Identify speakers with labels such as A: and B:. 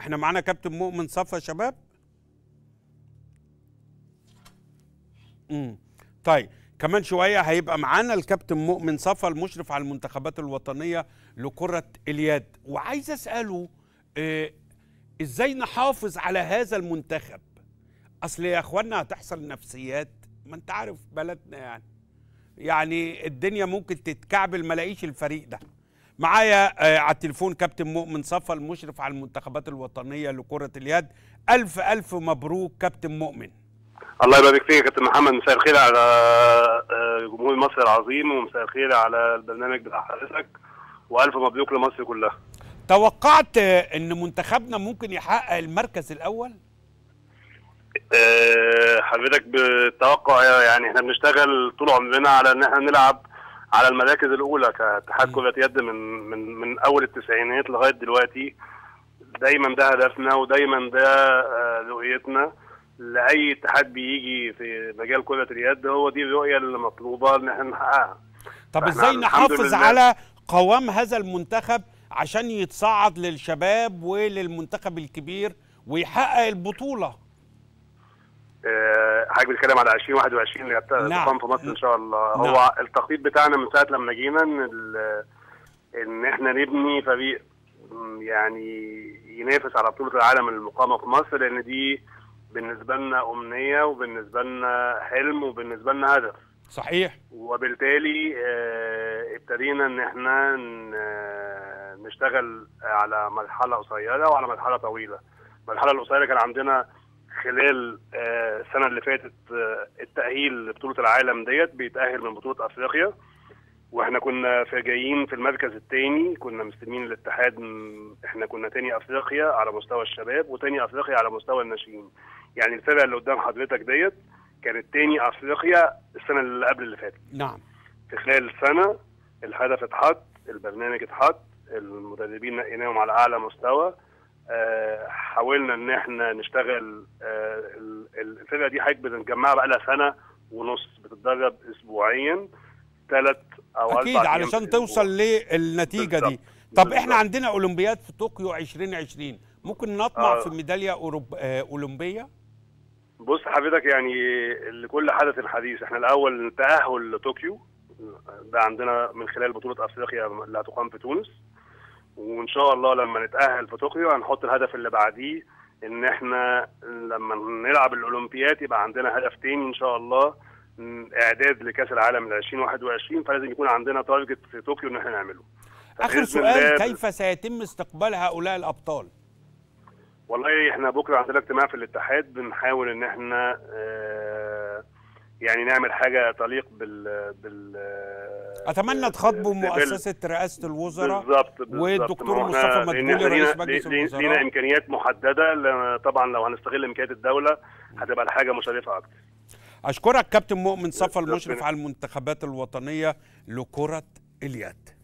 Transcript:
A: احنا معانا كابتن مؤمن صفا يا شباب امم طيب كمان شويه هيبقى معانا الكابتن مؤمن صفا المشرف على المنتخبات الوطنيه لكره اليد وعايز اساله اه ازاي نحافظ على هذا المنتخب اصل يا اخوانا هتحصل نفسيات ما انت عارف بلدنا يعني يعني الدنيا ممكن تتكعبل ما الاقيش الفريق ده معايا آه على التليفون كابتن مؤمن صفا المشرف على المنتخبات الوطنيه لكره اليد الف الف مبروك كابتن مؤمن
B: الله يبارك فيك يا كابتن محمد مساء الخير على جمهور مصر العظيم ومساء الخير على البرنامج بتاع حضرتك والف مبروك لمصر كلها
A: توقعت ان منتخبنا ممكن يحقق المركز الاول
B: أه حضرتك بالتوقع يعني احنا بنشتغل طول عمرنا على ان احنا نلعب على المراكز الاولى كاتحاد كره يد من من من اول التسعينات لغايه دلوقتي دايما ده هدفنا ودايما ده رؤيتنا لاي اتحاد بيجي في مجال كره اليد هو دي الرؤيه اللي مطلوبه ان احنا نحققها
A: طب ازاي نحافظ على قوام هذا المنتخب عشان يتصعد للشباب وللمنتخب الكبير ويحقق البطوله
B: حضرتك أه بتتكلم على 2021 اللي هتقام نعم. في مصر ان شاء الله نعم. هو التخطيط بتاعنا من ساعه لما جينا ان ان احنا نبني فريق يعني ينافس على بطوله العالم المقامه في مصر لان دي بالنسبه لنا امنيه وبالنسبه لنا حلم وبالنسبه لنا هدف
A: صحيح
B: وبالتالي اه ابتدينا ان احنا نشتغل على مرحله قصيره وعلى مرحله طويله المرحله القصيره كان عندنا خلال اه السنه اللي فاتت اه التاهيل لبطوله العالم ديت بيتاهل من بطوله افريقيا واحنا كنا في جايين في المركز الثاني كنا مستلمين الاتحاد احنا كنا تاني افريقيا على مستوى الشباب وتاني افريقيا على مستوى الناشئين يعني الفرقه اللي قدام حضرتك ديت كانت تاني افريقيا السنه اللي قبل اللي فاتت
A: نعم
B: في خلال السنه الهدف اتحط البرنامج اتحط المدربين نقيناهم على اعلى مستوى أه حاولنا ان احنا نشتغل أه الفرقه دي حضرتك بنجمعها بقى لها سنه ونص بتتدرب اسبوعيا ثلاث او
A: اكيد علشان توصل للنتيجه دي طب بالزبط. احنا عندنا اولمبياد في طوكيو 2020 ممكن نطمع آه. في ميداليه أوروب... آه اولمبيه
B: بص حضرتك يعني لكل حدث حديث احنا الاول التاهل لطوكيو ده عندنا من خلال بطوله افريقيا اللي هتقام في تونس وان شاء الله لما نتاهل في طوكيو هنحط الهدف اللي بعديه ان احنا لما نلعب الاولمبياد يبقى عندنا هدف تاني ان شاء الله اعداد لكاس العالم ل 2021 فلازم يكون عندنا تارجت في طوكيو ان احنا نعمله
A: اخر سؤال كيف سيتم استقبال هؤلاء الابطال
B: والله احنا بكره عندنا اجتماع في الاتحاد بنحاول ان احنا اه يعني نعمل حاجه تليق بال بال
A: اتمنى تخاطبوا مؤسسه رئاسه الوزراء
B: بالظبط
A: والدكتور مصطفى مدبولي رئيس مجلس الوزراء
B: لينا امكانيات محدده طبعا لو هنستغل امكانيات الدوله هتبقى الحاجه مشرفه اكتر
A: اشكرك كابتن مؤمن صفا المشرف على المنتخبات الوطنيه لكره اليد